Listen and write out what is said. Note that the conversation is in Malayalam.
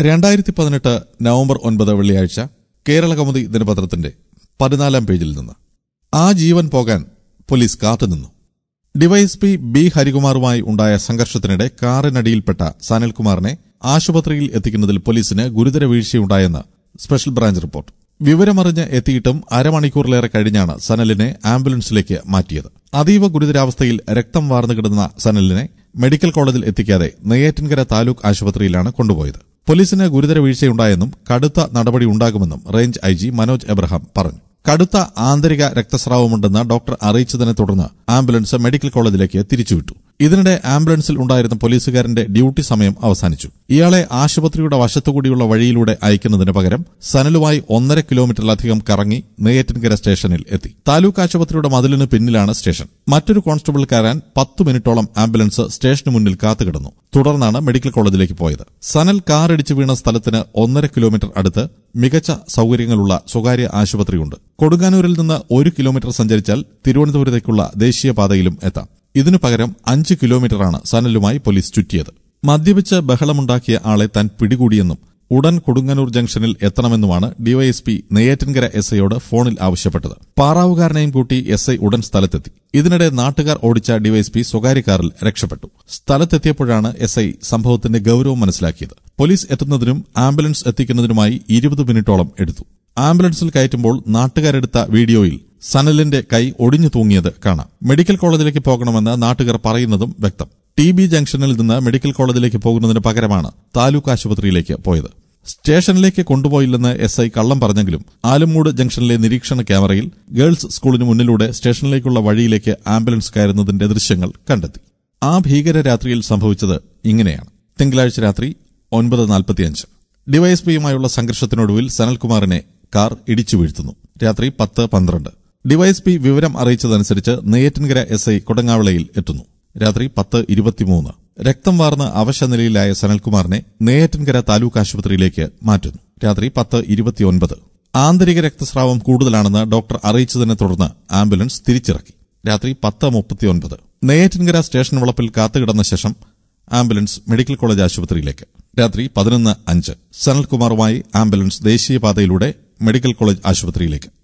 രണ്ടായിരത്തി പതിനെട്ട് നവംബർ ഒൻപത് വെള്ളിയാഴ്ച കേരള കൗമുദി ദിനപത്രത്തിന്റെ പതിനാലാം പേജിൽ നിന്ന് ആ ജീവൻ പോകാൻ പോലീസ് കാത്തുനിന്നു ഡിവൈഎസ്പി ബി ഹരികുമാറുമായി ഉണ്ടായ സംഘർഷത്തിനിടെ കാറിനടിയിൽപ്പെട്ട സനൽകുമാറിനെ ആശുപത്രിയിൽ എത്തിക്കുന്നതിൽ പോലീസിന് ഗുരുതര വീഴ്ചയുണ്ടായെന്ന് സ്പെഷ്യൽ ബ്രാഞ്ച് റിപ്പോർട്ട് വിവരമറിഞ്ഞ് എത്തിയിട്ടും അരമണിക്കൂറിലേറെ കഴിഞ്ഞാണ് സനലിനെ ആംബുലൻസിലേക്ക് മാറ്റിയത് അതീവ ഗുരുതരാവസ്ഥയിൽ രക്തം വാർന്നു കിടന്ന സനലിനെ മെഡിക്കൽ കോളേജിൽ എത്തിക്കാതെ നെയ്യാറ്റിൻകര താലൂക്ക് ആശുപത്രിയിലാണ് കൊണ്ടുപോയത് പോലീസിന് ഗുരുതര വീഴ്ചയുണ്ടായെന്നും കടുത്ത നടപടി ഉണ്ടാകുമെന്നും range I G Manoj Abraham പറഞ്ഞു കടുത്ത ആന്തരിക രക്തസ്രാവമുണ്ടെന്ന് ഡോക്ടർ അറിയിച്ചതിനെ തുടർന്ന് ആംബുലൻസ് മെഡിക്കൽ കോളേജിലേക്ക് തിരിച്ചുവിട്ടു ഇതിനിടെ ആംബുലൻസിൽ ഉണ്ടായിരുന്ന പോലീസുകാരന്റെ ഡ്യൂട്ടി സമയം അവസാനിച്ചു ഇയാളെ ആശുപത്രിയുടെ വശത്തുകൂടിയുള്ള വഴിയിലൂടെ അയക്കുന്നതിന് പകരം സനലുമായി ഒന്നര കിലോമീറ്ററിലധികം കറങ്ങി നെയ്യാറ്റിൻകര സ്റ്റേഷനിൽ എത്തി താലൂക്ക് ആശുപത്രിയുടെ മതിലിന് പിന്നിലാണ് സ്റ്റേഷൻ മറ്റൊരു കോൺസ്റ്റബിൾ കയറാൻ പത്ത് മിനിറ്റോളം ആംബുലൻസ് സ്റ്റേഷന് മുന്നിൽ കാത്തുകിടന്നു തുടർന്നാണ് മെഡിക്കൽ കോളേജിലേക്ക് പോയത് സനൽ കാറിടിച്ചു വീണ സ്ഥലത്തിന് ഒന്നര കിലോമീറ്റർ അടുത്ത് മികച്ച സൌകര്യങ്ങളുള്ള സ്വകാര്യ ആശുപത്രിയുണ്ട് കൊടുങ്ങാനൂരിൽ നിന്ന് ഒരു കിലോമീറ്റർ സഞ്ചരിച്ചാൽ തിരുവനന്തപുരത്തേക്കുള്ള ദേശീയപാതയിലും എത്താം ഇതിനു പകരം അഞ്ച് കിലോമീറ്ററാണ് സനലുമായി പോലീസ് ചുറ്റിയത് മദ്യപിച്ച് ബഹളമുണ്ടാക്കിയ ആളെ താൻ പിടികൂടിയെന്നും ഉടൻ കൊടുങ്ങന്നൂർ ജംഗ്ഷനിൽ എത്തണമെന്നുമാണ് ഡിവൈഎസ്പി നെയ്യാറ്റിൻകര എസ് ഐയോട് ഫോണിൽ ആവശ്യപ്പെട്ടത് പാറാവുകാരനെയും കൂട്ടി എസ് ഐ ഉടൻ സ്ഥലത്തെത്തി ഇതിനിടെ നാട്ടുകാർ ഓടിച്ച ഡിവൈഎസ്പി സ്വകാര്യ കാറിൽ രക്ഷപ്പെട്ടു സ്ഥലത്തെത്തിയപ്പോഴാണ് എസ് ഐ സംഭവത്തിന്റെ ഗൌരവം മനസ്സിലാക്കിയത് പോലീസ് എത്തുന്നതിനും ആംബുലൻസ് എത്തിക്കുന്നതിനുമായി ഇരുപത് മിനിറ്റോളം എടുത്തു ആംബുലൻസിൽ കയറ്റുമ്പോൾ നാട്ടുകാരെടുത്ത വീഡിയോയിൽ സനലിന്റെ കൈ ഒടിഞ്ഞു തൂങ്ങിയത് കാണാം മെഡിക്കൽ കോളേജിലേക്ക് പോകണമെന്ന് നാട്ടുകാർ പറയുന്നതും വ്യക്തം ടി ബി ജംഗ്ഷനിൽ നിന്ന് മെഡിക്കൽ കോളേജിലേക്ക് പോകുന്നതിന് പകരമാണ് താലൂക്ക് ആശുപത്രിയിലേക്ക് പോയത് സ്റ്റേഷനിലേക്ക് കൊണ്ടുപോയില്ലെന്ന് എസ് ഐ കള്ളം പറഞ്ഞെങ്കിലും ആലമ്മൂട് ജംഗ്ഷനിലെ നിരീക്ഷണ ക്യാമറയിൽ ഗേൾസ് സ്കൂളിന് മുന്നിലൂടെ സ്റ്റേഷനിലേക്കുള്ള വഴിയിലേക്ക് ആംബുലൻസ് കയറുന്നതിന്റെ ദൃശ്യങ്ങൾ കണ്ടെത്തി ആ ഭീകര രാത്രിയിൽ സംഭവിച്ചത് ഇങ്ങനെയാണ് തിങ്കളാഴ്ച രാത്രി ഒൻപത് നാൽപ്പത്തിയഞ്ച് ഡിവൈഎസ്പിയുമായുള്ള സംഘർഷത്തിനൊടുവിൽ സനൽകുമാറിനെ കാർ ഇടിച്ചു വീഴ്ത്തുന്നു രാത്രി പത്ത് പന്ത്രണ്ട് ഡിവൈഎസ്പി വിവരം അറിയിച്ചതനുസരിച്ച് നെയ്യാറ്റിൻകര എസ് ഐ കൊടങ്ങാവിളയിൽ എത്തുന്നു രാത്രി പത്ത് ഇരുപത്തിമൂന്ന് രക്തം വാർന്ന് അവശനിലയിലായ സനൽകുമാറിനെ നെയ്യാറ്റിൻകര താലൂക്ക് ആശുപത്രിയിലേക്ക് മാറ്റുന്നു രാത്രി പത്ത് ഇരുപത്തിയൊൻപത് ആന്തരിക രക്തസ്രാവം കൂടുതലാണെന്ന് ഡോക്ടർ അറിയിച്ചതിനെ തുടർന്ന് ആംബുലൻസ് തിരിച്ചിറക്കി രാത്രി പത്ത് മുപ്പത്തിയൊൻപത് നെയ്യാറ്റിൻകര സ്റ്റേഷൻ വളപ്പിൽ കാത്തുകിടന്ന ശേഷം ആംബുലൻസ് മെഡിക്കൽ കോളേജ് ആശുപത്രിയിലേക്ക് രാത്രി പതിനൊന്ന് അഞ്ച് സനൽകുമാറുമായി ആംബുലൻസ് ദേശീയപാതയിലൂടെ മെഡിക്കൽ കോളേജ് ആശുപത്രിയിലേക്ക്